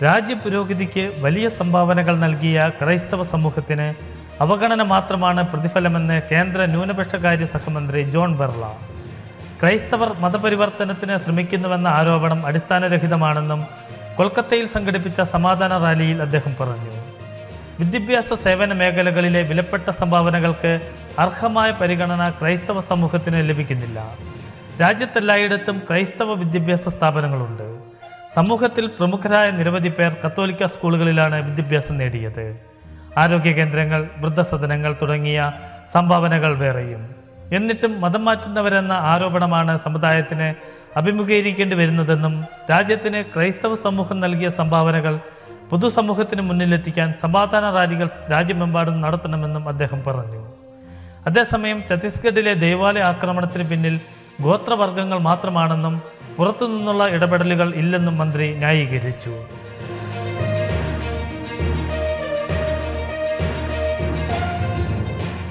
രാജ്യപുരോഗതിക്ക് വലിയ സംഭാവനകൾ നൽകിയ ക്രൈസ്തവ സമൂഹത്തിന് അവഗണന മാത്രമാണ് പ്രതിഫലമെന്ന് കേന്ദ്ര ന്യൂനപക്ഷകാര്യ സഹമന്ത്രി ജോൺ ബെർള ക്രൈസ്തവർ മതപരിവർത്തനത്തിന് ശ്രമിക്കുന്നുവെന്ന ആരോപണം അടിസ്ഥാനരഹിതമാണെന്നും കൊൽക്കത്തയിൽ സംഘടിപ്പിച്ച സമാധാന റാലിയിൽ അദ്ദേഹം പറഞ്ഞു വിദ്യാഭ്യാസ സേവന മേഖലകളിലെ വിലപ്പെട്ട സംഭാവനകൾക്ക് അർഹമായ പരിഗണന ക്രൈസ്തവ സമൂഹത്തിന് ലഭിക്കുന്നില്ല രാജ്യത്തെല്ലായിടത്തും ക്രൈസ്തവ വിദ്യാഭ്യാസ സ്ഥാപനങ്ങളുണ്ട് സമൂഹത്തിൽ പ്രമുഖരായ നിരവധി പേർ കത്തോലിക്ക സ്കൂളുകളിലാണ് വിദ്യാഭ്യാസം നേടിയത് ആരോഗ്യ കേന്ദ്രങ്ങൾ വൃദ്ധസദനങ്ങൾ തുടങ്ങിയ സംഭാവനകൾ വേറെയും എന്നിട്ടും മതം മാറ്റുന്നവരെന്ന ആരോപണമാണ് സമുദായത്തിന് അഭിമുഖീകരിക്കേണ്ടി വരുന്നതെന്നും രാജ്യത്തിന് ക്രൈസ്തവ സമൂഹം നൽകിയ സംഭാവനകൾ പൊതുസമൂഹത്തിന് മുന്നിലെത്തിക്കാൻ സമാധാന റാലികൾ രാജ്യമെമ്പാടും നടത്തണമെന്നും അദ്ദേഹം പറഞ്ഞു അതേസമയം ഛത്തീസ്ഗഡിലെ ദേവാലയ ആക്രമണത്തിന് പിന്നിൽ ഗോത്രവർഗങ്ങൾ മാത്രമാണെന്നും പുറത്തുനിന്നുള്ള ഇടപെടലുകൾ ഇല്ലെന്നും മന്ത്രി ന്യായീകരിച്ചു